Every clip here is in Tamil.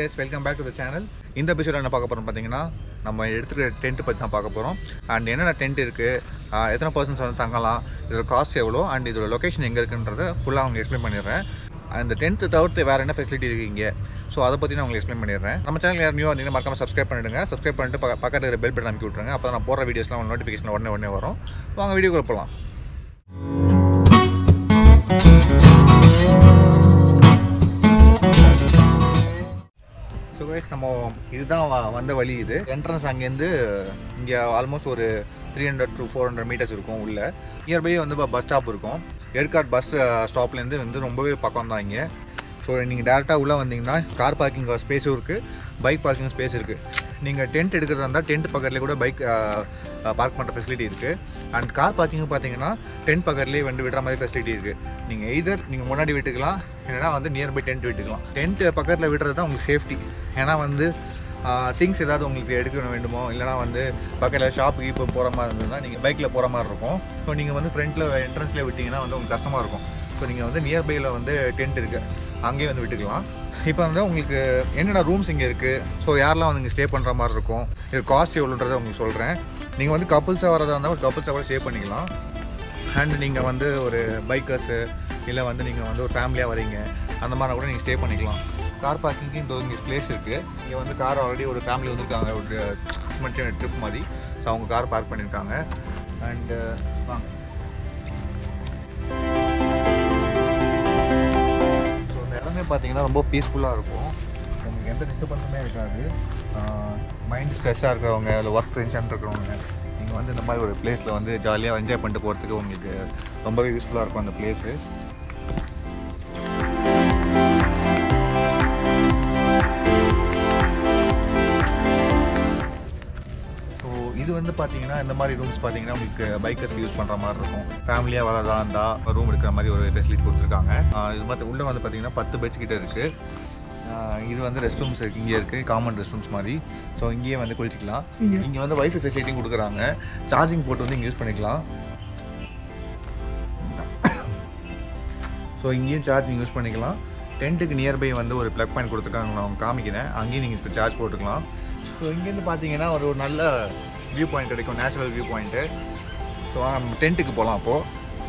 case welcome back to the channel இந்த எபிசோட என்ன பார்க்க போகிறோம் பார்த்தீங்கன்னா நம்ம எடுத்துக்கிற டென்ட் பற்றி தான் பார்க்க போகிறோம் அண்ட் என்னென்ன டென்ட் இருக்குது எத்தனை பர்சன்ஸ் வந்து தங்கலாம் இதோட காஸ்ட் எவ்வளோ அண்ட் இதோட லொக்கேஷன் எங்கே இருக்குன்றதை ஃபுல்லாக அவங்க எக்ஸ்பிளைன் பண்ணிடுறேன் அந்த டென்த்து தவிர்த்து வேறு என்ன ஃபெசிலிட்டி இருக்குது இங்கே ஸோ அதை பற்றி நான் உங்களுக்கு எக்ஸ்பிளைன் பண்ணிடுறேன் நம்ம சேனல் யார் நியூ வந்தீங்கன்னா மறக்காம சப்ஸ்கிரைப் பண்ணிடுங்க சப்ஸ்கிரைப் பண்ணிட்டு பக்க- பக்கத்துல இருக்கிற பெல் பட்டன் அமைக்கி விட்ருங்க அப்போ நான் போடுற வீடியோஸ்லாம் நோட்டிஃபிகேஷன் உடனே உடனே வரும் வாங்க வீடியோக்குள்ள போகலாம் ஸோ கைஸ் நம்ம இதுதான் வ- வந்த வழி இது என்ட்ரன்ஸ் அங்கேருந்து இங்கே ஆல்மோஸ்ட் ஒரு three hundred to four hundred metres இருக்கும் உள்ள நியர்பை வந்து பஸ் ஸ்டாப் இருக்கும் ஏற்காட் பஸ் ஸ்டாப்லேருந்து வந்து ரொம்பவே பக்கம் தான் இங்கே ஸோ நீங்கள் டேரெக்டாக உள்ளே வந்தீங்கன்னா கார் பார்க்கிங் ஸ்பேஸும் இருக்குது பைக் பார்க்கிங் ஸ்பேஸ் இருக்குது நீங்கள் டென்ட் எடுக்கிறதா இருந்தால் டென்ட் பக்கத்துலேயே கூட பைக் பார்க் பண்ணுற ஃபெசிலிட்டி இருக்குது அண்ட் கார் பார்க்கிங் பார்த்தீங்கன்னா டென்ட் பக்கத்துலேயே வந்து விடுற மாதிரி ஃபெசிலிட்டி இருக்குது நீங்கள் எய்தர் நீங்கள் முன்னாடி விட்டுக்கலாம் இல்லைனா வந்து நியர்பை டென்ட் விட்டுக்கலாம் டென்ட் பக்கத்தில் விடுறது தான் உங்களுக்கு சேஃப்டி ஏன்னா வந்து திங்ஸ் ஏதாவது உங்களுக்கு எடுக்க வேண்டுமோ இல்லைனா வந்து பக்கத்தில் ஷாப்புக்கு இப்போ போகிற மாதிரி இருந்ததுன்னா நீங்கள் பைக்கில் போகிற மாதிரி இருக்கும் ஸோ நீங்கள் வந்து ஃப்ரண்ட்டில் என்ட்ரன்ஸில் விட்டிங்கன்னா வந்து உங்களுக்கு கஷ்டமாக இருக்கும் ஸோ நீங்கள் வந்து நியர்பையில் வந்து டென்ட் இருக்குது அங்கேயே வந்து விட்டுக்கலாம் இப்போ வந்து உங்களுக்கு என்னென்ன ரூம்ஸ் இங்கே இருக்குது ஸோ யாரெல்லாம் வந்து இங்கே ஸ்டே பண்ணுற மாதிரி இருக்கும் இது காஸ்ட் எவ்வளோன்றதை உங்களுக்கு சொல்கிறேன் நீங்கள் வந்து கப்புள்ஸாக வரதா இருந்தால் ஒரு கப்புள்ஸாக கூட ஸ்டே பண்ணிக்கலாம் அண்ட் நீங்கள் வந்து ஒரு பைக்கர்ஸு இல்லை வந்து நீங்கள் வந்து ஒரு ஃபேமிலியாக வரீங்க அந்த மாதிரி கூட நீங்கள் ஸ்டே பண்ணிக்கலாம் கார் பார்க்கிங்க்கு இந்த இங்கே பிளேஸ் இருக்குது இங்கே வந்து கார் ஆல்ரெடி ஒரு ஃபேமிலி வந்திருக்காங்க ஒரு மட்டும் ட்ரிப் மாதிரி ஸோ அவங்க கார் பார்க் பண்ணியிருக்காங்க அண்டு வாங்க ஸோ இந்த இடமே பார்த்தீங்கன்னா ரொம்ப பீஸ்ஃபுல்லாக இருக்கும் உங்களுக்கு எந்த டிஸ்டர்பன்ஸுமே இருக்காது மைண்ட் ஸ்ட்ரெஸ்ஸாக இருக்கிறவங்க இல்லை ஒர்க் டென்ஷன் இருக்கிறவங்க நீங்கள் வந்து இந்த மாதிரி ஒரு பிளேஸில் வந்து ஜாலியாக என்ஜாய் பண்ணிட்டு போகிறதுக்கு உங்களுக்கு ரொம்பவே யூஸ்ஃபுல்லாக இருக்கும் அந்த பிளேஸு ஸோ இது வந்து பார்த்தீங்கன்னா இந்த மாதிரி ரூம்ஸ் பார்த்தீங்கன்னா உங்களுக்கு பைக்கர்ஸ்க்கு யூஸ் பண்ணுற மாதிரி இருக்கும் ஃபேமிலியாக வரதா இருந்தால் ரூம் எடுக்கிற மாதிரி ஒரு ஃபெசிலிட்டி கொடுத்துருக்காங்க ஆஹ் இது பார்த்து உள்ளே வந்து பார்த்தீங்கன்னா பத்து பெட்ஸ் கிட்ட இருக்குது இது வந்து ரெஸ்ட் ரூம்ஸ் இருக்குது இங்கே இருக்குது காமன் ரெஸ்ட் ரூம்ஸ் மாதிரி ஸோ இங்கேயே வந்து குளிச்சிக்கலாம் இங்கே வந்து வைஃபை ஃபெசிலிட்டியும் கொடுக்குறாங்க சார்ஜிங் போட்டு வந்து இங்கே யூஸ் பண்ணிக்கலாம் ஸோ இங்கேயும் சார்ஜிங் யூஸ் பண்ணிக்கலாம் டென்ட்டுக்கு நியர்பை வந்து ஒரு ப்ளக் பாயிண்ட் கொடுத்துருக்காங்க நான் உங்களுக்கு காமிக்கிறேன் அங்கேயும் நீங்கள் இப்போ சார்ஜ் போட்டுக்கலாம் ஸோ இங்கேருந்து பார்த்தீங்கன்னா ஒரு ஒரு நல்ல வியூ பாயிண்ட் கிடைக்கும் நேச்சுரல் வியூ பாயிண்ட்டு ஸோ நம்ம டென்ட்டுக்கு போகலாம் அப்போது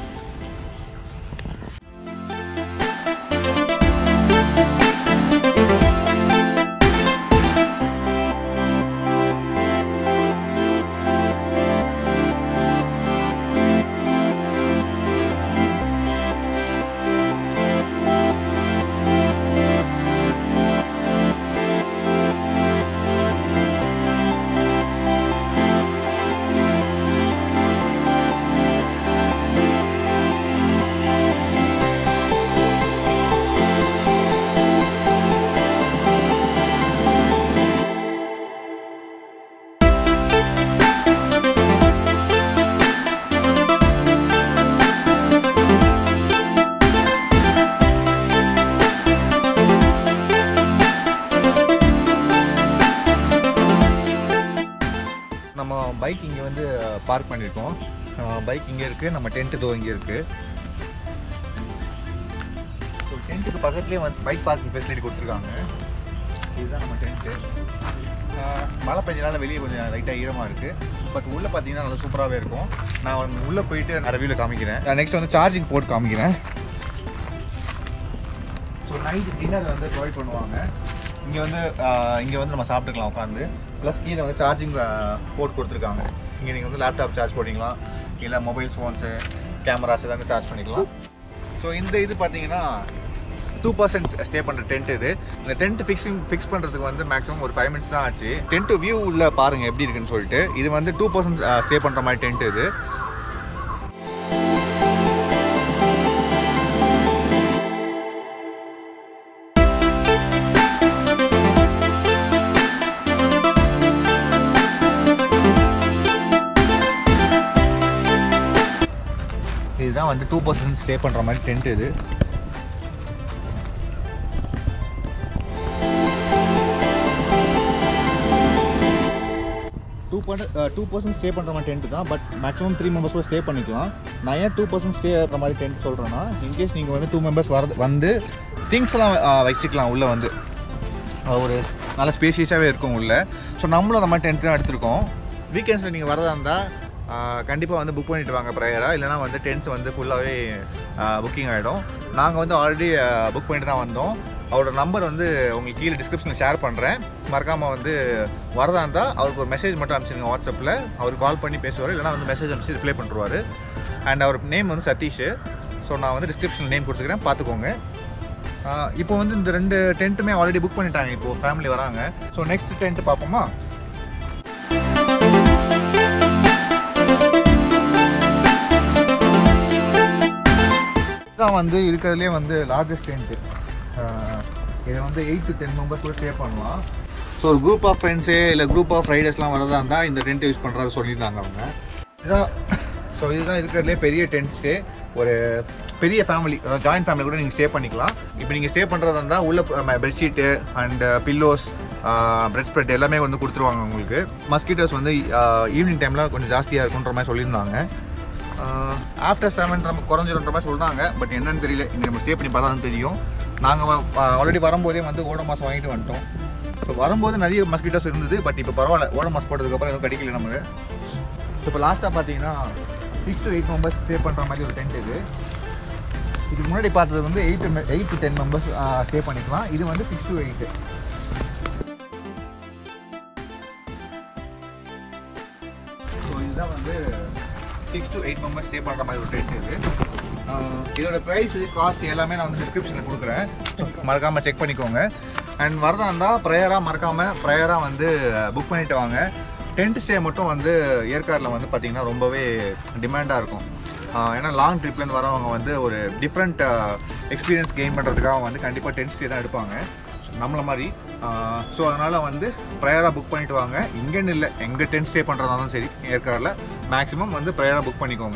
நம்ம பைக் இங்கே வந்து பார்க் பண்ணியிருக்கோம் பைக் இங்கே இருக்குது நம்ம டென்ட்டு தோ இங்கே இருக்குது ஸோ டென்ட்டுக்கு பக்கத்துலேயே வந்து பைக் பார்க்கிங் ஃபெசிலிட்டி கொடுத்துருக்காங்க இதுதான் நம்ம டென்ட்டு மழை பெஞ்சனால வெளியே கொஞ்சம் லைட்டாக ஈரமாக இருக்குது பட் உள்ளே பார்த்தீங்கன்னா நல்லா சூப்பராகவே இருக்கும் நான் உள்ளே போயிட்டு நான் ரிவ்யூவில் காமிக்கிறேன் நெக்ஸ்ட் வந்து சார்ஜிங் போட்டு காமிக்கிறேன் ஸோ நைட் டின்னர் வந்து ப்ரொவைட் பண்ணுவாங்க இங்கே வந்து இங்கே வந்து நம்ம சாப்பிட்டுக்கலாம் உட்காந்து ப்ளஸ் கீழே வந்து சார்ஜிங் போர்ட் கொடுத்துருக்காங்க இங்கே நீங்கள் வந்து லேப்டாப் சார்ஜ் போட்டிக்கலாம் இல்லை மொபைல் ஃபோன்ஸு கேமராஸ் எதாவது சார்ஜ் பண்ணிக்கலாம் ஸோ இந்த இது பார்த்தீங்கன்னா டூ பர்சன்ட் ஸ்டே பண்ணுற டென்ட் இது இந்த டென்ட் ஃபிக்ஸிங் ஃபிக்ஸ் பண்ணுறதுக்கு வந்து மேக்ஸிமம் ஒரு ஃபைவ் மினிட்ஸ் தான் ஆச்சு டென்ட் வியூ உள்ள பாருங்கள் எப்படி இருக்குன்னு சொல்லிட்டு இது வந்து டூ பர்சன்ட் ஸ்டே பண்ணுற மாதிரி டென்ட் இது இதுதான் வந்து டூ பர்சன்ட் ஸ்டே பண்ணுற மாதிரி டென்ட் இது two person two person stay பண்ணுற மாதிரி டென்ட் தான் பட் மேக்ஸிமம் த்ரீ மெம்பர்ஸ் கூட ஸ்டே பண்ணிக்கலாம் நான் ஏன் டூ பர்சன்ட் ஸ்டே பண்ணுற மாதிரி டென்ட் சொல்கிறேன்னா இன்கேஸ் நீங்கள் வந்து டூ மெம்பர்ஸ் வர வந்து திங்ஸ்லாம் வச்சுக்கலாம் உள்ளே வந்து ஒரு நல்ல ஸ்பேசியஸாகவே இருக்கும் உள்ள ஸோ நம்மளும் அந்த மாதிரி டென்ட் தான் எடுத்திருக்கோம் வீக்கெண்ட்ஸில் நீங்கள் வரதா இருந்தால் கண்டிப்பாக வந்து புக் பண்ணிட்டு வாங்க ப்ரையராக இல்லைனா வந்து டென்ட்ஸ் வந்து ஃபுல்லாகவே புக்கிங் ஆகிடும் நாங்கள் வந்து ஆல்ரெடி புக் பண்ணிட்டு தான் வந்தோம் அவரோட நம்பர் வந்து உங்களுக்கு கீழே டிஸ்கிரிப்ஷனில் ஷேர் பண்ணுறேன் மறக்காமல் வந்து வரதா இருந்தால் அவருக்கு ஒரு மெசேஜ் மட்டும் அனுப்பிச்சிருங்க வாட்ஸ்அப்பில் அவர் கால் பண்ணி பேசுவார் இல்லைனா வந்து மெசேஜ் அனுப்பிச்சு ரிப்ளை பண்ணுவார் அண்ட் அவர் நேம் வந்து சதீஷ் ஸோ நான் வந்து டிஸ்கிரிப்ஷனில் நேம் கொடுத்துக்கிறேன் பார்த்துக்கோங்க ஆஹ் இப்போ வந்து இந்த ரெண்டு டென்ட்டுமே ஆல்ரெடி புக் பண்ணிட்டாங்க இப்போ ஃபேமிலி வராங்க ஸோ நெக்ஸ்ட் டென்ட் பார்ப்போமா இதுதான் வந்து இருக்கிறதுலே வந்து லார்ஜஸ்ட் டென்ட்டு இதை வந்து எயிட் டு டென் மெம்பர்ஸ் கூட ஸ்டே பண்ணலாம் ஸோ ஒரு குரூப் ஆஃப் ஃப்ரெண்ட்ஸே இல்லை குரூப் ஆஃப் ரைடர்ஸ்லாம் வரதா இருந்தால் இந்த டென்ட் யூஸ் பண்ணுறது சொல்லியிருந்தாங்க அவங்க இதான் ஸோ இதுதான் இருக்கிறதுலே பெரிய டென்ட் ஸ்டே ஒரு பெரிய ஃபேமிலி ஜாயின்ட் ஃபேமிலி கூட நீங்கள் ஸ்டே பண்ணிக்கலாம் இப்போ நீங்கள் ஸ்டே பண்ணுறதா இருந்தால் உள்ள bedsheet and pillows bedspread எல்லாமே வந்து கொடுத்துருவாங்க உங்களுக்கு மஸ்கிட்டோஸ் வந்து ஈவினிங் டைமில் கொஞ்சம் ஜாஸ்தியாக இருக்குன்ற மாதிரி சொல்லியிருந்தாங்க ஆஃப்டர் செவன் நம்ம குறைஞ்சிருன்ற மாதிரி சொல்கிறாங்க பட் என்னன்னு தெரியல இங்கே நம்ம ஸ்டே பண்ணி பார்த்தா தான் தெரியும் நாங்கள் ஆல்ரெடி வரும்போதே வந்து ஓட மாதம் வாங்கிட்டு வந்துட்டோம் ஸோ வரும்போது நிறைய மஸ்கிட்டோஸ் இருந்தது பட் இப்போ பரவாயில்ல ஓட மாஸ் போட்டதுக்கப்புறம் எதுவும் கிடைக்கல நமக்கு ஸோ இப்போ லாஸ்ட்டாக பார்த்தீங்கன்னா six to eight members stay பண்ணுற மாதிரி ஒரு டென்ட் இது இதுக்கு முன்னாடி பார்த்தது வந்து eight eight to ten members stay பண்ணிக்கலாம் இது வந்து சிக்ஸ் டு எயிட்டு ஸோ இதுதான் வந்து six to eight members stay பண்ணுற மாதிரி ஒரு டென்ட் இது ஆஹ் இதோட ப்ரைஸ் காஸ்ட் எல்லாமே நான் வந்து டிஸ்கிரிப்ஷனில் கொடுக்குறேன் ஸோ மறக்காமல் செக் பண்ணிக்கோங்க அண்ட் வரதா இருந்தால் ப்ரேயராக மறக்காமல் ப்ரேயராக வந்து புக் பண்ணிட்டு வாங்க டென்ட் ஸ்டே மட்டும் வந்து ஏற்காடில் வந்து பார்த்திங்கன்னா ரொம்பவே டிமாண்டாக இருக்கும் ஆஹ் ஏன்னா லாங் ட்ரிப்லேருந்து வரவங்க வந்து ஒரு டிஃப்ரெண்ட் எக்ஸ்பீரியன்ஸ் கெயின் பண்ணுறதுக்காக வந்து கண்டிப்பாக டென்ட் ஸ்டே தான் எடுப்பாங்க நம்மள மாதிரி ஸோ அதனால் வந்து ப்ரையராக புக் பண்ணிட்டு வாங்க இங்கேன்னு இல்லை எங்கே டென்ட் ஸ்டே பண்ணுறதாலும் சரி ஏற்காடில் மேக்ஸிமம் வந்து ப்ரையராக புக் பண்ணிக்கோங்க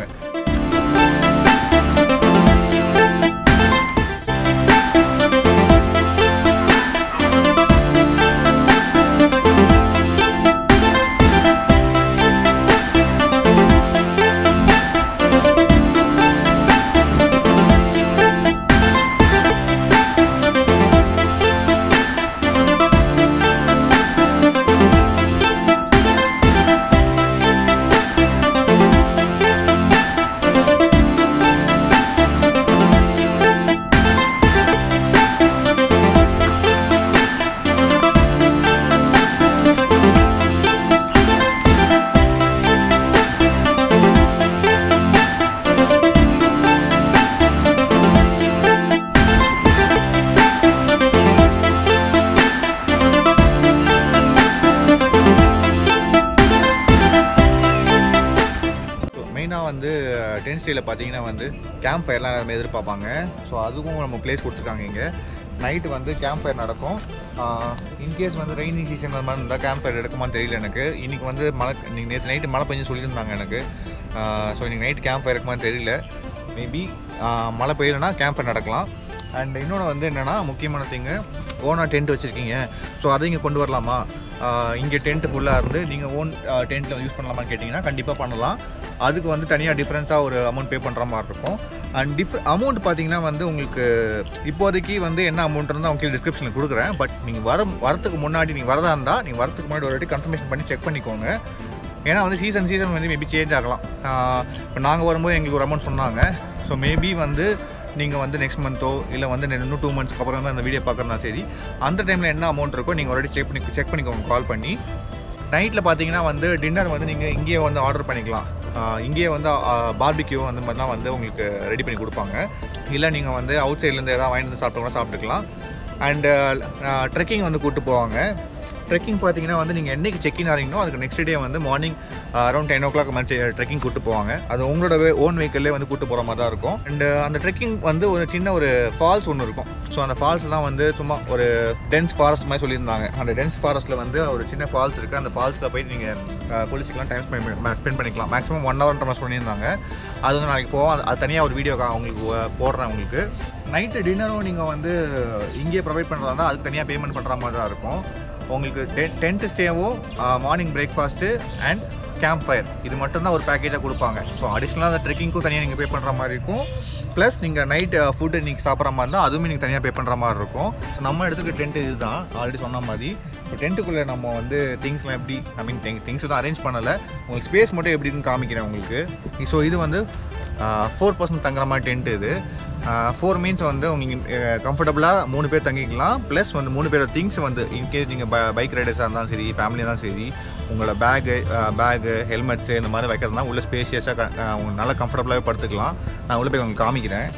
மெயினாக வந்து டென்த் ஸ்டேயில் பார்த்தீங்கன்னா வந்து கேம்ப் ஃபயர்லாம் எல்லாருமே எதிர்பார்ப்பாங்க ஸோ அதுக்கும் நம்ம பிளேஸ் கொடுத்துருக்காங்க இங்கே நைட்டு வந்து கேம்ப் ஃபயர் நடக்கும் இன்கேஸ் வந்து ரெய்னி சீசன் அந்த மாதிரி இருந்தால் கேம்ப் ஃபயர் எடுக்குமான்னு தெரியல எனக்கு இன்றைக்கி வந்து மழை இன்னைக்கு நேற்று நைட்டு மழை பெஞ்சு சொல்லியிருந்தாங்க எனக்கு ஸோ இன்றைக்கி நைட் கேம்ப் ஃபயர் இருக்குமான்னு தெரியல மேபி மழை பெய்யலைன்னா கேம்ப் ஃபயர் நடக்கலாம் அண்ட் இன்னொன்று வந்து என்னென்னா முக்கியமான திங்கு ஓனா டென்ட் வச்சுருக்கீங்க ஸோ அதை இங்கே கொண்டு வரலாமா இங்கே டென்ட் ஃபுல்லாக இருந்து நீங்கள் ஓன் டென்ட்டில் யூஸ் பண்ணலாமான்னு கேட்டிங்கன்னா கண்டிப்பாக பண்ணலாம் அதுக்கு வந்து தனியாக டிஃப்ரென்ஸாக ஒரு அமௌண்ட் பே பண்ணுற மாதிரி இருக்கும் அண்ட் டிஃப் அமௌண்ட் பார்த்தீங்கன்னா வந்து உங்களுக்கு இப்போதைக்கு வந்து என்ன அமௌண்ட் இருந்தால் உங்களுக்கு டிஸ்கிரிப்ஷனில் கொடுக்குறேன் பட் நீங்கள் வர வரத்துக்கு முன்னாடி நீங்கள் வரதா இருந்தால் நீங்கள் வரத்துக்கு முன்னாடி ஒரு வாட்டி கன்ஃபர்மேஷன் பண்ணி செக் பண்ணிக்கோங்க ஏன்னா வந்து சீசன் சீசன் வந்து மேபி சேஞ்ச் ஆகலாம் இப்போ நாங்கள் வரும்போது எங்களுக்கு ஒரு அமௌண்ட் சொன்னாங்க ஸோ மேபி வந்து நீங்கள் வந்து நெக்ஸ்ட் மந்த்தோ இல்லை வந்து இன்னும் டூ மந்த்ஸ்க்கு அப்புறம் தான் அந்த வீடியோ பார்க்குறதா சரி அந்த டைமில் என்ன அமௌண்ட் இருக்கோ நீங்கள் ஒரு செக் பண்ணி செக் பண்ணிக்கோங்க கால் பண்ணி நைட்டில் பார்த்தீங்கன்னா வந்து டின்னர் வந்து நீங்கள் இங்கேயே வந்து ஆர்டர் பண்ணிக்கலாம் ஆஹ் இங்கேயே வந்து பார்பிக்யூ அந்த மாதிரிலாம் வந்து உங்களுக்கு ரெடி பண்ணி கொடுப்பாங்க இல்லை நீங்கள் வந்து அவுட் சைட்லேருந்து எதாவது வாங்கிட்டு வந்து சாப்பிட்டு கூட சாப்பிட்டுக்கலாம் அண்டு ட்ரெக்கிங் வந்து கூப்பிட்டு போவாங்க ட்ரெக்கிங் பார்த்தீங்கன்னா வந்து நீங்கள் என்னைக்கு செக்இன் ஆகிறீங்களோ அதுக்கு நெக்ஸ்ட் டே வந்து morning around ten o'clock மாதிரி ட்ரெக்கிங் கூட்டு போவாங்க அது உங்களோட ஓன் வெஹிக்கிள்லேயே வந்து கூட்டு போகிற மாதிரி தான் இருக்கும் அண்ட் அந்த ட்ரெக்கிங் வந்து ஒரு சின்ன ஒரு ஃபால்ஸ் ஒன்று இருக்கும் ஸோ அந்த ஃபால்ஸ்லாம் வந்து சும்மா ஒரு டென்ஸ் ஃபாரஸ்ட் மாதிரி சொல்லியிருந்தாங்க அந்த டென்ஸ் ஃபாரஸ்ட்டில் வந்து ஒரு சின்ன ஃபால்ஸ் இருக்குது அந்த ஃபால்ஸில் போய் நீங்கள் குளிச்சிக்கலாம் டைம் ஸ்பெண்ட் ஸ்பெண்ட் பண்ணிக்கலாம் மேக்ஸிமம் ஒன் ஹவர்ன்ற மாதிரி சொல்லியிருந்தாங்க அது வந்து நாளைக்கு போவோம் அது- அது தனியாக ஒரு வீடியோ உங்களுக்கு அஹ், போடுறேன் உங்களுக்கு நைட்டு டின்னரும் நீங்கள் வந்து இங்கேயே ப்ரொவைட் பண்ணுறதா அதுக்கு தனியாக பேமெண்ட் பண்ணுற மாதிரி தான் இருக்கும் உங்களுக்கு டெ டென்ட் ஸ்டேவும் morning breakfast and camp fire இது மட்டும்தான் ஒரு பேக்கேஜாக கொடுப்பாங்க ஸோ அடிஷ்னலாக அந்த ட்ரெக்கிங்க்கும் தனியாக நீங்கள் பே பண்ணுற மாதிரி இருக்கும் ப்ளஸ் நீங்கள் நைட் ஃபுட்டு நீங்கள் சாப்பிட்ற மாதிரி இருந்தால் அதுவுமே நீங்கள் தனியாக பே பண்ணுற மாதிரி இருக்கும் ஸோ நம்ம இடத்துக்கு டென்ட் இதுதான் ஆல்ரெடி சொன்ன மாதிரி இப்போ டென்ட்டுக்குள்ளே நம்ம வந்து திங்ஸ்லாம் எப்படி ஐ மீன் திங்ஸ் வந்து அரேஞ்ச் பண்ணலை உங்களுக்கு ஸ்பேஸ் மட்டும் எப்படின்னு காமிக்கிறேன் உங்களுக்கு ஸோ இது வந்து ஃபோர் பர்சன்ட் தங்குற மாதிரி டென்ட் இது ஃபோர் மீன்ஸ் வந்து உங்களுக்கு கம்ஃபர்டபுளாக மூணு பேர் தங்கிக்கலாம் ப்ளஸ் வந்து மூணு பேரோட திங்ஸ் வந்து இன்கேஸ் நீங்கள் பைக் ரைடர்ஸாக இருந்தாலும் சரி ஃபேமிலியாக இருந்தாலும் சரி உங்களோட பேகு பேகு ஹெல்மெட்ஸு இந்த மாதிரி வைக்கிறதுனா உள்ள ஸ்பேஷியஸாக உங்களுக்கு நல்லா கம்ஃபர்டபுளாகவே படுத்துக்கலாம் நான் உள்ள போய் உங்களுக்கு காமிக்கிறேன்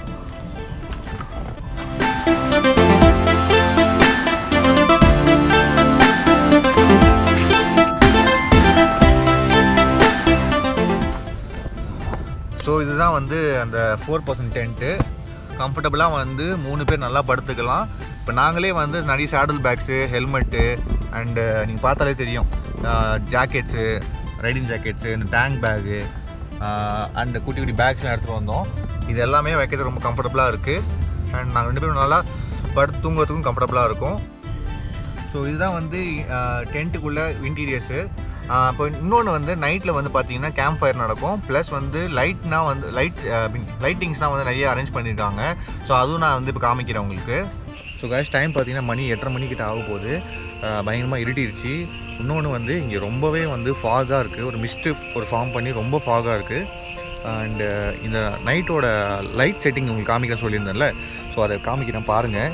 ஸோ இதுதான் வந்து அந்த ஃபோர் பர்சன்ட் டென்ட்டு கம்ஃபர்டபுளாக வந்து மூணு பேர் நல்லா படுத்துக்கலாம் இப்போ நாங்களே வந்து நிறைய சேடல் பேக்ஸு ஹெல்மெட்டு அண்டு நீங்கள் பார்த்தாலே தெரியும் ஜாக்கெட்ஸு ரைடிங் ஜாக்கெட்ஸு இந்த டேங்க் பேகு அண்ட் குட்டி குட்டி பேக்ஸ்லாம் எடுத்துகிட்டு வந்தோம் இது எல்லாமே வைக்கிறது ரொம்ப கம்ஃபர்டபுளாக இருக்குது அண்ட் நாங்கள் ரெண்டு பேரும் நல்லா படுத்து தூங்குறதுக்கும் கம்ஃபர்டபுளாக இருக்கும் ஸோ இதுதான் வந்து டென்ட்டுக்குள்ளே இன்டீரியர்ஸு இப்போ இன்னொன்று வந்து நைட்டில் வந்து பார்த்தீங்கன்னா கேம்ப் ஃபயர் நடக்கும் ப்ளஸ் வந்து லைட்னா வந்து லைட் லைட்டிங்ஸ்லாம் வந்து நிறைய அரேஞ்ச் பண்ணியிருக்காங்க ஸோ அதுவும் நான் வந்து இப்போ காமிக்கிறேன் உங்களுக்கு ஸோ கேஷ் டைம் பார்த்தீங்கன்னா மணி எட்டரை மணிக்கிட்ட ஆக போகுது பயங்கரமாக இருட்டிருச்சு இன்னொன்று வந்து இங்கே ரொம்பவே வந்து ஃபாகாக இருக்குது ஒரு மிஸ்ட்டு ஒரு ஃபார்ம் பண்ணி ரொம்ப ஃபாகாக இருக்குது அண்டு இந்த நைட்டோட லைட் செட்டிங் உங்களுக்கு காமிக்கிறேன் சொல்லியிருந்தேன்ல ஸோ அதை காமிக்கிறேன் பாருங்கள்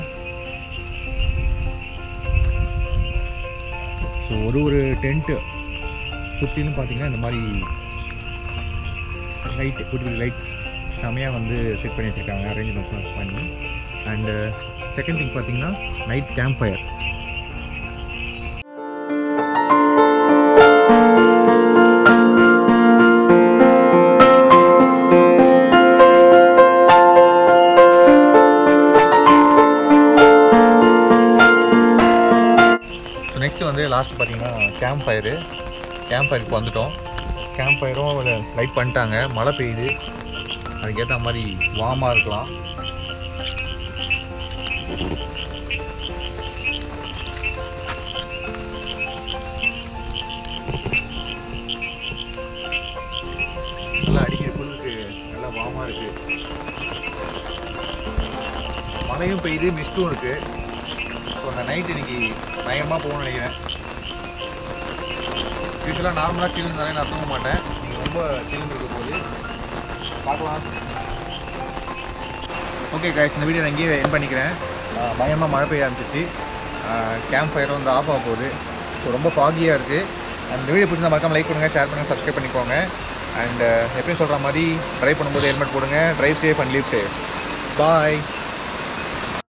ஸோ ஒரு ஒரு டென்ட்டு சுற்றிலும் பார்த்தீங்கன்னா இந்த மாதிரி லைட் குட்டி குட்டி லைட்ஸ் செமையாக வந்து செட் பண்ணி வச்சுருக்காங்க அரேஞ்ச்மெண்ட்ஸ்லாம் பண்ணி அண்டு செகண்ட் திங் பார்த்தீங்கன்னா நைட் கேம்ப் ஃபயர் நெக்ஸ்ட் வந்து லாஸ்ட் பார்த்தீங்கன்னா கேம்ப் ஃபயரு கேம்ப் ஃபயருக்கு வந்துட்டோம் கேம்ப் ஃபயரும் லைட் பண்ணிட்டாங்க மழை பெய்யுது அதுக்கேற்ற மாதிரி வார்மாக இருக்கலாம் நல்லா அடிக்கிற குளிருக்கு நல்லா வார்மாக இருக்கு மழையும் பெய்யுது மிஸ்டும் இருக்கு ஸோ அந்த நைட் இன்னைக்கு பயங்கரமாக போகணும்னு நினைக்கிறேன் யூஸ்வலாக நார்மலாக சில்லுன்னு இருந்தாலே நான் தூங்க மாட்டேன் நீங்கள் ரொம்ப சில்லுன்னு இருக்க போது பார்க்கலாம் ஓகே guys இந்த வீடியோ நான் இங்கேயே என் பண்ணிக்கிறேன் ஆஹ் பயங்கரமாக மழை பெய்ய ஆரம்பிச்சிச்சு கேம்ப் ஃபயர் வந்து ஆஃப் ஆக போகுது ஸோ ரொம்ப ஃபாகியாக இருக்குது அந்த வீடியோ பிடிச்சிருந்தா மறக்காம லைக் பண்ணுங்கள் ஷேர் பண்ணுங்கள் சப்ஸ்கிரைப் பண்ணிக்கோங்க அண்ட் எப்பயும் சொல்கிற மாதிரி ட்ரைவ் பண்ணும்போது ஹெல்மெட் போடுங்க drive safe and live safe bye